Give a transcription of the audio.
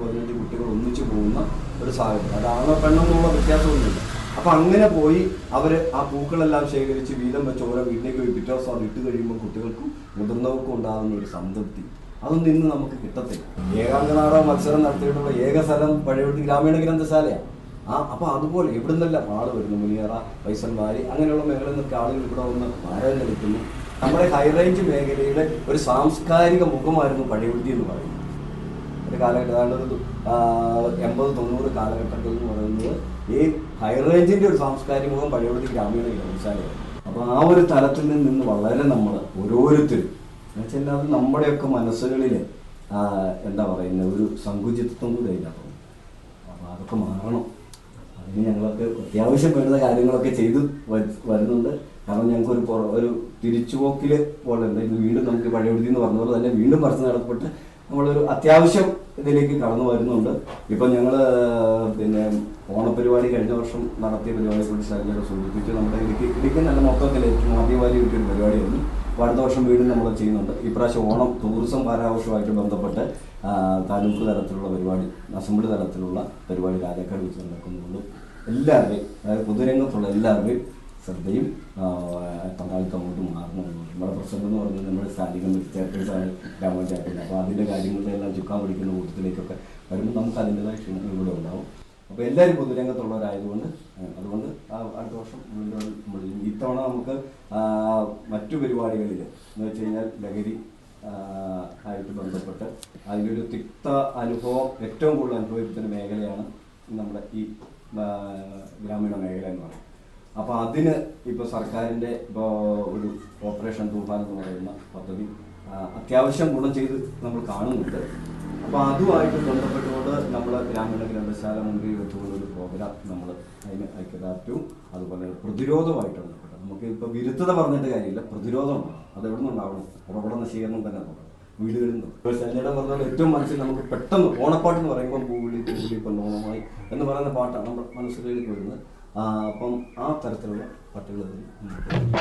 പതിനഞ്ച് കുട്ടികൾ ഒന്നിച്ചു പോകുന്ന ഒരു സാഹചര്യം അത് ആണോ പെണ്ണോ എന്നുള്ള വ്യത്യാസമൊന്നുമില്ല അപ്പൊ അങ്ങനെ പോയി അവര് ആ പൂക്കളെല്ലാം ശേഖരിച്ച് വീതം വെച്ച് ഓരോ വീട്ടിലേക്ക് പോയി പിറ്റേ ദിവസം അത് ഇട്ട് കഴിയുമ്പോൾ കുട്ടികൾക്കും മുതിർന്നവർക്കും ഉണ്ടാകുന്ന ഒരു സംതൃപ്തി അതൊന്നും ഇന്ന് നമുക്ക് കിട്ടത്തില്ല ഏകാംഗനാടോ മത്സരം നടത്തിയിട്ടുള്ള ഏക സ്ഥലം പഴയവട്ടി ഗ്രാമീണ ഗ്രന്ഥശാലയാണ് ആ അപ്പൊ അതുപോലെ ഇവിടെ നിന്നെല്ലാം ആള് വരുന്നു മുനിയറ വൈസന്മാരി അങ്ങനെയുള്ള മേഖലയിൽ നിന്നൊക്കെ ആളുകൾ ഇവിടെ വന്ന് വാഴകൾ കളിക്കുന്നു നമ്മുടെ ഹൈറേഞ്ച് മേഖലയുടെ ഒരു സാംസ്കാരിക മുഖമായിരുന്നു പഴയവട്ടി എന്ന് പറയുന്നത് ഒരു കാലഘട്ടം ഏതാണ്ട് ഒരു ആ, എൺപത് തൊണ്ണൂറ് കാലഘട്ടത്തിൽ എന്ന് പറയുന്നത് ഈ ഹൈറേഞ്ചിന്റെ ഒരു സാംസ്കാരിക മുഖം പഴയവട്ടി ഗ്രാമീണ ഗ്രന്ഥശാലയാണ് അപ്പൊ ആ ഒരു തലത്തിൽ നിന്ന് വളരെ നമ്മൾ ഓരോരുത്തരും എന്നുവെച്ചാൽ അത് നമ്മുടെയൊക്കെ മനസ്സുകളിൽ എന്താ പറയുന്നത് ഒരു സങ്കുചിത്വം കൂടെ അതിനകത്തുണ്ട് അപ്പൊ അതൊക്കെ മാറണം അതിന് ഞങ്ങളൊക്കെ അത്യാവശ്യം വേണ്ട കാര്യങ്ങളൊക്കെ ചെയ്തു വ- വരുന്നുണ്ട് കാരണം ഞങ്ങൾക്ക് ഒരു പുറ- ഒരു തിരിച്ചുപോക്കില് പോലെ ഉണ്ട് ഇത് വീണ്ടും നമുക്ക് പഴയപടുത്തി എന്ന് പറഞ്ഞ പോലെ തന്നെ വീണ്ടും പറിച്ചു നടത്തപ്പെട്ട് നമ്മളൊരു അത്യാവശ്യം ഇതിലേക്ക് കടന്നു വരുന്നുണ്ട് ഇപ്പം ഞങ്ങൾ പിന്നെ ഓണപരിപാടി കഴിഞ്ഞ വർഷം നടത്തിയ പരിപാടിയെ കുറിച്ച് ശൈലജ സൂചിപ്പിച്ചു നമ്മുടെ ഇടുക്കി ഇടുക്കി നല്ല മൊത്തത്തിൽ ഏറ്റവും ആദ്യമായി കിട്ടിയൊരു പരിപാടിയായിരുന്നു അപ്പോൾ അടുത്ത വർഷം വീണ്ടും നമ്മൾ ചെയ്യുന്നുണ്ട് ഇപ്രാവശ്യം ഓണം ടൂറിസം വാരാഘോഷമായിട്ട് ബന്ധപ്പെട്ട് ആ, താലൂക്ക് തലത്തിലുള്ള പരിപാടി അസംബ്ലി തലത്തിലുള്ള പരിപാടി രാജാക്കാട് വെച്ച് നടക്കുന്നുണ്ട് എല്ലാവരുടെയും അതായത് പൊതുരംഗത്തുള്ള എല്ലാവരുടെയും ശ്രദ്ധയും ആ, പങ്കാളിത്തം അങ്ങോട്ട് മാറണമെന്നുണ്ട് നമ്മുടെ പ്രസിഡന്റ് എന്ന് പറയുന്നത് നമ്മുടെ സ്റ്റാൻഡിംഗ് കമ്മിറ്റി ചെയർപേഴ്സാണ് ഗ്രാമപഞ്ചായത്തിന് അപ്പോൾ അതിൻ്റെ കാര്യങ്ങളുടെ എല്ലാം ചുക്കാൻ പിടിക്കുന്ന കൂട്ടത്തിലേക്കൊക്കെ വരുമ്പോൾ നമുക്ക് അതിൻ്റെതായ ക്ഷീണം ഇവിടെ ഉണ്ടാവും അപ്പോൾ എല്ലാവരും പൊതുരംഗത്തുള്ളവരായതുകൊണ്ട് ആ, അതുകൊണ്ട് ആ അടുത്ത വർഷം വീണ്ടും അത് നമ്മൾ ചെയ്യും. ഇത്തവണ നമുക്ക് ആ, മറ്റു പരിപാടികളിൽ എന്ന് വെച്ച് കഴിഞ്ഞാൽ ലഹരി ആ, ആയിട്ട് ബന്ധപ്പെട്ട് അതിലൊരു തിക്ത അനുഭവം ഏറ്റവും കൂടുതൽ അനുഭവിക്കുന്ന മേഖലയാണ് നമ്മുടെ ഈ ആ, ഗ്രാമീണ മേഖല എന്ന് പറയുന്നത് അപ്പോൾ അതിന് ഇപ്പോൾ സർക്കാരിൻ്റെ ഇപ്പോൾ ഒരു ഓപ്പറേഷൻ തൂഫാൻ എന്ന് പറയുന്ന പദ്ധതി ആ, അത്യാവശ്യം ഗുണം ചെയ്ത് നമ്മൾ കാണുന്നുണ്ട് അപ്പോൾ അതുമായിട്ട് ബന്ധപ്പെട്ടുകൊണ്ട് നമ്മൾ ഗ്രാമീണ ഗ്രന്ഥശാല മുൻപിൽ വെച്ചുകൊണ്ട് ഒരു പ്രോഗ്രാം നമ്മൾ അതിന് ഐക്യദാർഢ്യവും അതുപോലെ പ്രതിരോധമായിട്ട് ബന്ധപ്പെട്ട് നമുക്ക് ഇപ്പോൾ വിരുദ്ധത പറഞ്ഞിട്ട് കാര്യമില്ല പ്രതിരോധം ഉണ്ടാവും അത് എവിടെ നിന്നുണ്ടാവണം ഉറവിട നശീകരണം തന്നെ തുടങ്ങും വീടുകളിൽ നിന്ന് ഇപ്പോൾ ശനിയുടെ പറഞ്ഞാൽ ഏറ്റവും മനസ്സിൽ നമുക്ക് പെട്ടെന്ന് ഓണപ്പാട്ട് എന്ന് പറയുമ്പോൾ പൂവിളി പൂവിളി പൊന്നോണമായി എന്ന് പറയുന്ന പാട്ടാണ് നമ്മുടെ മനസ്സിലേക്ക് വരുന്നത് ആ, അപ്പം ആ തരത്തിലുള്ള പാട്ടുകൾ ഇതിൽ ഉണ്ട്.